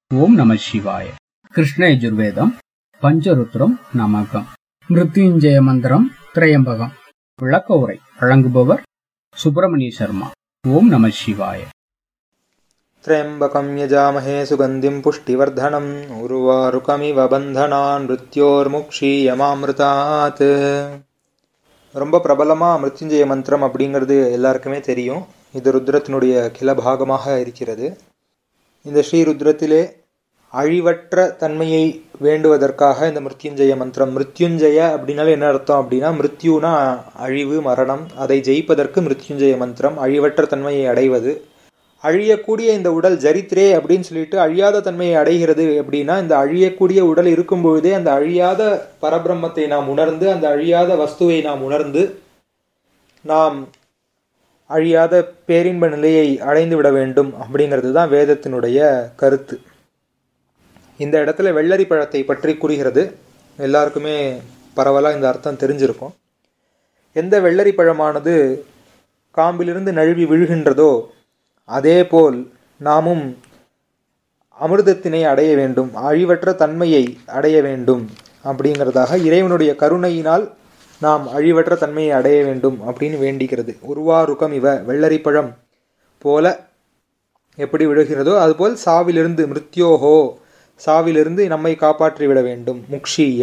ஓம் நம சிவாய கிருஷ்ண யஜுர்வேதம் பஞ்சருத்ரம் நமகம் மிருத்யுஞ்சய மந்திரம் திரையம்பகம் விளக்க உரை வழங்குபவர் சுப்பிரமணிய சர்மா ஓம் நம சிவாய त्र्यम्बकं यजामहे सुगन्धिं पुष्टिवर्धनम् उर्वारुकमिव बन्धनान् மிருத்யோர்முக்ஷீயமாமிருதாத் ரொம்ப பிரபலமாக மிருத்யுஞ்சய மந்திரம் அப்படிங்கிறது எல்லாருக்குமே தெரியும் இது ருத்ரத்தினுடைய கிள பாகமாக இருக்கிறது இந்த ஸ்ரீ ருத்ரத்திலே அழிவற்ற தன்மையை வேண்டுவதற்காக இந்த மிருத்யுஞ்சய மந்திரம் மிருத்யுஞ்சய அப்படின்னாலே என்ன அர்த்தம் அப்படின்னா மிருத்யுனா அழிவு மரணம் அதை ஜெயிப்பதற்கு மிருத்யுஞ்சய மந்திரம் அழிவற்ற தன்மையை அடைவது அழியக்கூடிய இந்த உடல் ஜரித்ரே அப்படின்னு சொல்லிட்டு அழியாத தன்மையை அடைகிறது அப்படின்னா இந்த அழியக்கூடிய உடல் இருக்கும் பொழுதே அந்த அழியாத பரபிரம்மத்தை நாம் உணர்ந்து அந்த அழியாத வஸ்துவை நாம் உணர்ந்து நாம் அழியாத பேரின்ப நிலையை அடைந்து விட வேண்டும் அப்படிங்கிறது தான் வேதத்தினுடைய கருத்து இந்த இடத்துல வெள்ளரி பழத்தை பற்றி கூறுகிறது எல்லாருக்குமே பரவலாக இந்த அர்த்தம் தெரிஞ்சிருக்கும் எந்த வெள்ளரி பழமானது காம்பிலிருந்து நழுவி விழுகின்றதோ அதேபோல் நாமும் அமிர்தத்தினை அடைய வேண்டும் அழிவற்ற தன்மையை அடைய வேண்டும் அப்படிங்கிறதாக இறைவனுடைய கருணையினால் நாம் அழிவற்ற தன்மையை அடைய வேண்டும் அப்படின்னு வேண்டிக்கிறது உருவாருக்கம் இவ வெள்ளரிப்பழம் போல எப்படி விழுகிறதோ அதுபோல் சாவிலிருந்து மிருத்யோஹோ சாவிலிருந்து நம்மை காப்பாற்றி விட வேண்டும் முக்ஷீய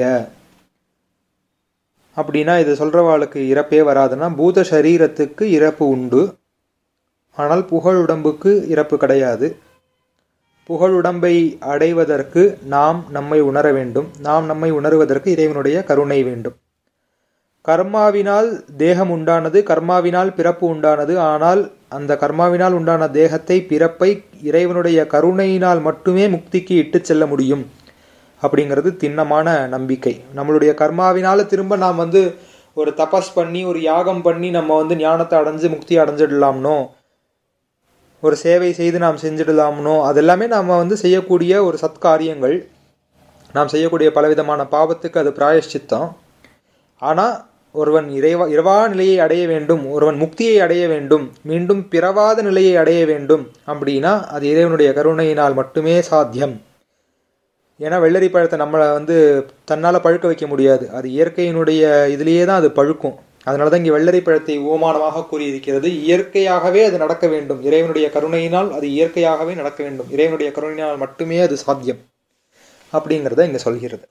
அப்படின்னா இது சொல்றவாளுக்கு இறப்பே வராதுன்னா பூத சரீரத்துக்கு இறப்பு உண்டு ஆனால் புகழுடம்புக்கு இறப்பு கிடையாது புகழுடம்பை அடைவதற்கு நாம் நம்மை உணர வேண்டும் நாம் நம்மை உணர்வதற்கு இறைவனுடைய கருணை வேண்டும் கர்மாவினால் தேகம் உண்டானது கர்மாவினால் பிறப்பு உண்டானது ஆனால் அந்த கர்மாவினால் உண்டான தேகத்தை பிறப்பை இறைவனுடைய கருணையினால் மட்டுமே முக்திக்கு இட்டு செல்ல முடியும் அப்படிங்கிறது திண்ணமான நம்பிக்கை நம்மளுடைய கர்மாவினால திரும்ப நாம் வந்து ஒரு தபஸ் பண்ணி ஒரு யாகம் பண்ணி நம்ம வந்து ஞானத்தை அடைஞ்சு முக்தி அடைஞ்சிடலாம்னோ ஒரு சேவை செய்து நாம் செஞ்சிடலாம்னோ அதெல்லாமே நாம் வந்து செய்யக்கூடிய ஒரு சத்காரியங்கள் நாம் செய்யக்கூடிய பலவிதமான பாவத்துக்கு அது பிராயஷ்சித்தம் ஆனால் ஒருவன் இறைவா இரவா நிலையை அடைய வேண்டும் ஒருவன் முக்தியை அடைய வேண்டும் மீண்டும் பிறவாத நிலையை அடைய வேண்டும் அப்படின்னா அது இறைவனுடைய கருணையினால் மட்டுமே சாத்தியம் ஏன்னா வெள்ளரி பழத்தை நம்மளை வந்து தன்னால் பழுக்க வைக்க முடியாது அது இயற்கையினுடைய இதுலேயே தான் அது பழுக்கும் அதனால தான் இங்கே வெள்ளரி பழத்தை ஓமானமாக கூறியிருக்கிறது இயற்கையாகவே அது நடக்க வேண்டும் இறைவனுடைய கருணையினால் அது இயற்கையாகவே நடக்க வேண்டும் இறைவனுடைய கருணையினால் மட்டுமே அது சாத்தியம் அப்படிங்கிறத இங்கே சொல்கிறது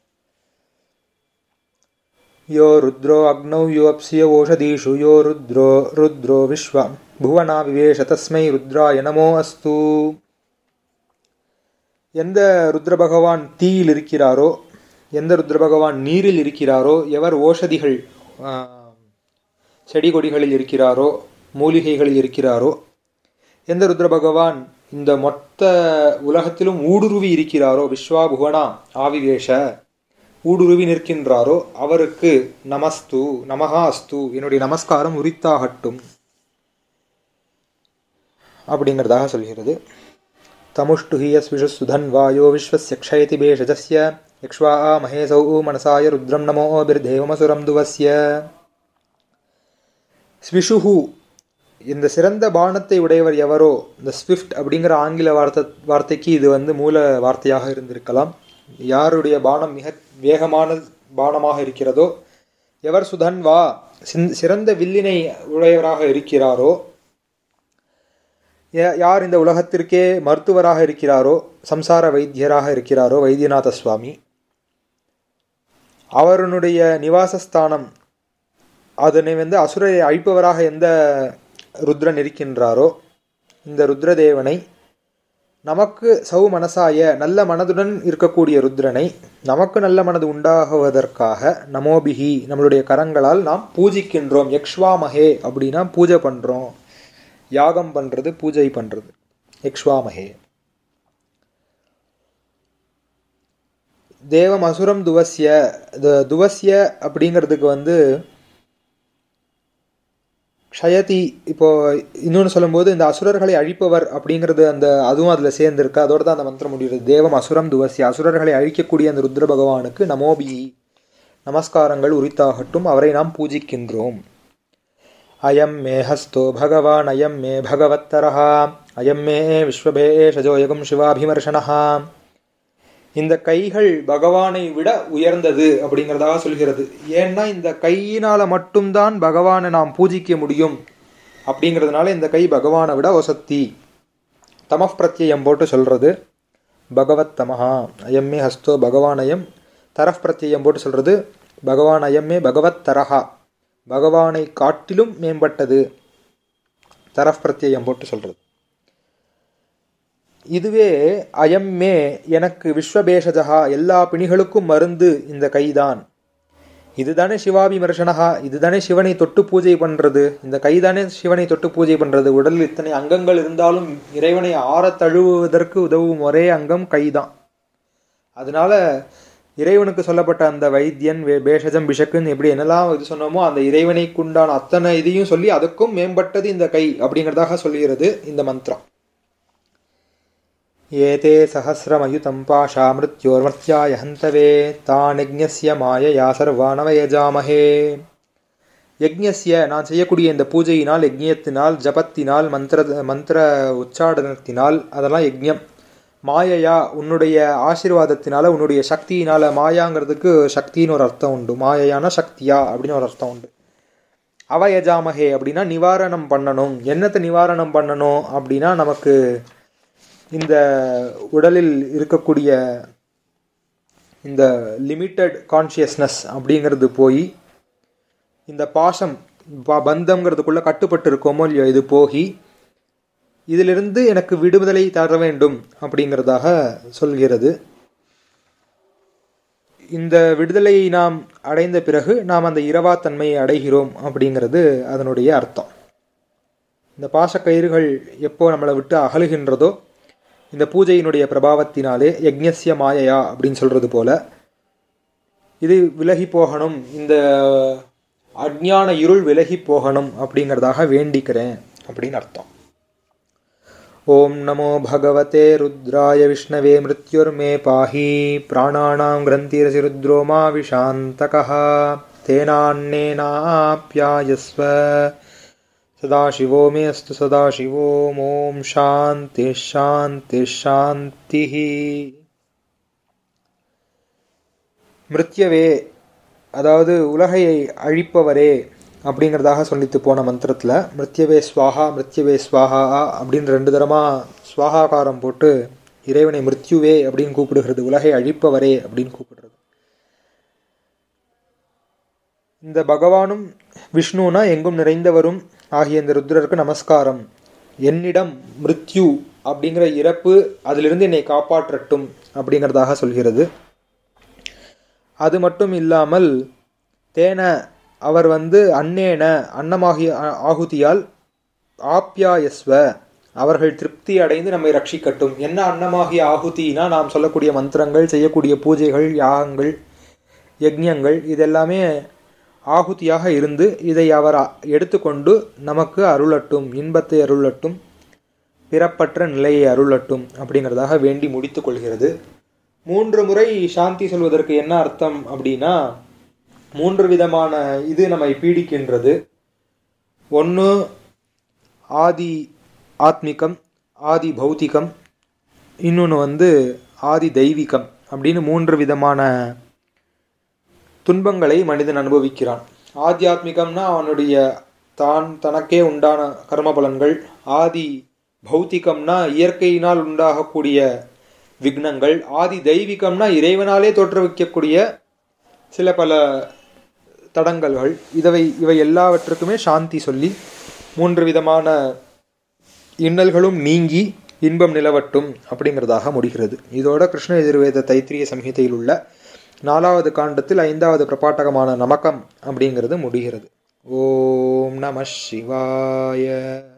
யோ ருத்ரோ அக்னௌ யோப்சிய ஓஷதீஷு யோ ருத்ரோ ருத்ரோ விஸ்வ புவனா விவேஷ தஸ்மை ருத்ராய நமோ அஸ்து எந்த ருத்ர பகவான் தீயில் இருக்கிறாரோ எந்த ருத்ர பகவான் நீரில் இருக்கிறாரோ எவர் ஓஷதிகள் செடி கொடிகளில் இருக்கிறாரோ மூலிகைகளில் இருக்கிறாரோ எந்த ருத்ர பகவான் இந்த மொத்த உலகத்திலும் ஊடுருவி இருக்கிறாரோ விஸ்வா புவனா ஆவிவேஷ ஊடுருவி நிற்கின்றாரோ அவருக்கு நமஸ்து நமகா அஸ்து என்னுடைய நமஸ்காரம் உரித்தாகட்டும் அப்படிங்கிறதாக சொல்கிறது தமுஷ்டு ஹியஸ்விஷு சுதன் வாயோ விஸ்வஸ்ய க்ஷயதி பேஷஜஸ்ய யக்ஷ்வா மகேசௌ மனசாய ருத்ரம் நமோ பிர்தேவமசுரம் துவஸ்ய ஸ்விஷுஹு இந்த சிறந்த பானத்தை உடையவர் எவரோ இந்த ஸ்விஃப்ட் அப்படிங்கிற ஆங்கில வார்த்தை வார்த்தைக்கு இது வந்து மூல வார்த்தையாக இருந்திருக்கலாம் யாருடைய பானம் மிக வேகமான பானமாக இருக்கிறதோ எவர் சுதன் வா சிறந்த வில்லினை உடையவராக இருக்கிறாரோ யார் இந்த உலகத்திற்கே மருத்துவராக இருக்கிறாரோ சம்சார வைத்தியராக இருக்கிறாரோ வைத்தியநாத சுவாமி அவருடைய நிவாசஸ்தானம் அதனை வந்து அசுரரை அழிப்பவராக எந்த ருத்ரன் இருக்கின்றாரோ இந்த ருத்ரதேவனை நமக்கு சௌ மனசாய நல்ல மனதுடன் இருக்கக்கூடிய ருத்ரனை நமக்கு நல்ல மனது உண்டாகுவதற்காக நமோபிகி நம்மளுடைய கரங்களால் நாம் பூஜிக்கின்றோம் யக்ஷ்வாமஹே அப்படின்னா பூஜை பண்ணுறோம் யாகம் பண்ணுறது பூஜை பண்ணுறது யக்ஷ்வாமஹே தேவம் அசுரம் துவசிய துவசிய அப்படிங்கிறதுக்கு வந்து க்ஷயதி இப்போ இன்னொன்று சொல்லும்போது இந்த அசுரர்களை அழிப்பவர் அப்படிங்கிறது அந்த அதுவும் அதில் சேர்ந்துருக்கு அதோடு தான் அந்த மந்திரம் முடிகிறது தேவம் அசுரம் துவசி அசுரர்களை அழிக்கக்கூடிய அந்த ருத்ர பகவானுக்கு நமோபி நமஸ்காரங்கள் உரித்தாகட்டும் அவரை நாம் பூஜிக்கின்றோம் அயம் மே ஹஸ்தோ பகவான் அயம் மே பகவத்தரஹா அயம் மே விஸ்வபேஷஜோயகம் சிவாபிமர்ஷனஹா இந்த கைகள் பகவானை விட உயர்ந்தது அப்படிங்கிறதாக சொல்கிறது ஏன்னா இந்த கையினால மட்டும்தான் பகவானை நாம் பூஜிக்க முடியும் அப்படிங்கிறதுனால இந்த கை பகவானை விட ஒசத்தி தமஃப் பிரத்யயம் போட்டு சொல்றது பகவத் தமஹா அயம்மே ஹஸ்தோ பகவானயம் தரஃப் பிரத்யயம் போட்டு சொல்றது பகவான் அயம்மே பகவத் தரஹா பகவானை காட்டிலும் மேம்பட்டது தரஃப் பிரத்யயம் போட்டு சொல்றது இதுவே அயம்மே எனக்கு விஸ்வபேஷஜகா எல்லா பிணிகளுக்கும் மருந்து இந்த கைதான் இதுதானே சிவாபிமர்சனகா இதுதானே சிவனை தொட்டு பூஜை பண்றது இந்த கைதானே சிவனை தொட்டு பூஜை பண்றது உடலில் இத்தனை அங்கங்கள் இருந்தாலும் இறைவனை ஆற தழுவுவதற்கு உதவும் ஒரே அங்கம் கைதான் அதனால இறைவனுக்கு சொல்லப்பட்ட அந்த வைத்தியன் வே- பேஷஜம் பிஷக்குன்னு எப்படி என்னெல்லாம் இது சொன்னோமோ அந்த இறைவனைக்குண்டான அத்தனை இதையும் சொல்லி அதுக்கும் மேம்பட்டது இந்த கை அப்படிங்கிறதாக சொல்லுகிறது இந்த மந்திரம் ஏதே சஹசிரமயுதம் பாஷா மிருத்யோர்மர்த்தியாய ஹந்தவே தான் யஜ்ஞஸ்ய மாயயா சர்வானவயஜாமஹே யஜ்ஞஸ்ய நான் செய்யக்கூடிய இந்த பூஜையினால் யஜ்ஞத்தினால் ஜபத்தினால் மந்திர மந்திர உச்சாடனத்தினால் அதெல்லாம் யஜ்ஞம் மாயையா உன்னுடைய ஆசீர்வாதத்தினால உன்னுடைய சக்தியினால மாயாங்கிறதுக்கு சக்தின்னு ஒரு அர்த்தம் உண்டு மாயையான சக்தியா அப்படின்னு ஒரு அர்த்தம் உண்டு அவயஜாமஹே அப்படின்னா நிவாரணம் பண்ணணும் என்னத்தை நிவாரணம் பண்ணணும் அப்படின்னா நமக்கு இந்த உடலில் இருக்கக்கூடிய இந்த லிமிட்டட் கான்ஷியஸ்னஸ் அப்படிங்கிறது போய் இந்த பாசம் ப- பந்தம்ங்கிறதுக்குள்ள கட்டுப்பட்டு இருக்கோமோ இல்லையோ இது போகி இதிலிருந்து எனக்கு விடுதலை தர வேண்டும் அப்படிங்கிறதாக சொல்கிறது இந்த விடுதலையை நாம் அடைந்த பிறகு நாம் அந்த இரவாத்தன்மையை அடைகிறோம் அப்படிங்கிறது அதனுடைய அர்த்தம் இந்த பாசக்கயிறுகள் எப்போ நம்மளை விட்டு அகலுகின்றதோ இந்த பூஜையினுடைய பிரபாவத்தினாலே யக்ஞஸ்ய மாயையா அப்படின்னு சொல்றது போல இது விலகி போகணும் இந்த அஜ்ஞான இருள் விலகி போகணும் அப்படிங்கிறதாக வேண்டிக்கிறேன் அப்படின்னு அர்த்தம் ஓம் நமோ பகவதே ருத்ராய விஷ்ணவே மிருத்யுர்மே பாஹி பிராணானாம் கிரந்திரசி ருத்ரோ மா விஷாந்தகः தேனான்னேனாப்யாயஸ்வ சதாசிவோ மே அஸ்து சதாசிவோ ஓம் சாந்தி சாந்தி சாந்தி மிருத்யவே அதாவது உலகையை அழிப்பவரே அப்படிங்கிறதாக சொல்லித்து போன மந்திரத்தில் மிருத்யவே ஸ்வாஹா மிருத்யவே ஸ்வாஹா அப்படின்னு ரெண்டு தரமாக ஸ்வாகாகாரம் போட்டு இறைவனை மிருத்யுவே அப்படின்னு கூப்பிடுகிறது உலகை அழிப்பவரே அப்படின்னு கூப்பிடுறது இந்த பகவானும் விஷ்ணுனா எங்கும் நிறைந்தவரும் ஆகிய இந்த ருத்ரருக்கு நமஸ்காரம் என்னிடம் மிருத்யு அப்படிங்கிற இறப்பு அதிலிருந்து என்னை காப்பாற்றட்டும் அப்படிங்கிறதாக சொல்கிறது அது மட்டும் இல்லாமல் தேன அவர் வந்து அன்னேன அன்னமாகிய ஆ- ஆகுதியால் ஆப்யாயஸ்வ அவர்கள் திருப்தி அடைந்து நம்மை ரட்சிக்கட்டும் என்ன அன்னமாகிய ஆகுதினா நாம் சொல்லக்கூடிய மந்திரங்கள் செய்யக்கூடிய பூஜைகள் யாகங்கள் யஜ்ஞங்கள் இதெல்லாமே ஆகுதியாக இருந்து இதை அவர் அ- எடுத்துக்கொண்டு நமக்கு அருளட்டும் இன்பத்தை அருளட்டும் பிறப்பற்ற நிலையை அருளட்டும் அப்படிங்கிறதாக வேண்டி முடித்துக் கொள்கிறது மூன்று முறை சாந்தி சொல்வதற்கு என்ன அர்த்தம் அப்படின்னா மூன்று விதமான இது நம்மை பீடிக்கின்றது ஒன்று ஆதி ஆத்மிகம் ஆதி பௌத்திகம் இன்னொன்று வந்து ஆதி தெய்வீகம் அப்படின்னு மூன்று விதமான துன்பங்களை மனிதன் அனுபவிக்கிறான் ஆத்தியாத்மிகம்னா அவனுடைய தான் தனக்கே உண்டான கர்ம பலன்கள் ஆதி பௌத்திகம்னா இயற்கையினால் உண்டாகக்கூடிய விக்னங்கள் ஆதி தெய்வீகம்னா இறைவனாலே தோற்றுவிக்கக்கூடிய சில பல தடங்கல்கள் இவை இவை எல்லாவற்றுக்குமே சாந்தி சொல்லி மூன்று விதமான இன்னல்களும் நீங்கி இன்பம் நிலவட்டும் அப்படிங்கிறதாக முடிகிறது இதோட கிருஷ்ண எதிர்வேத தைத்திரிய சம்ஹிதையில் உள்ள நாலாவது காண்டத்தில் ஐந்தாவது பிரபாட்டகமான நமக்கம் அப்படிங்கிறது முடிகிறது ஓம் நம சிவாய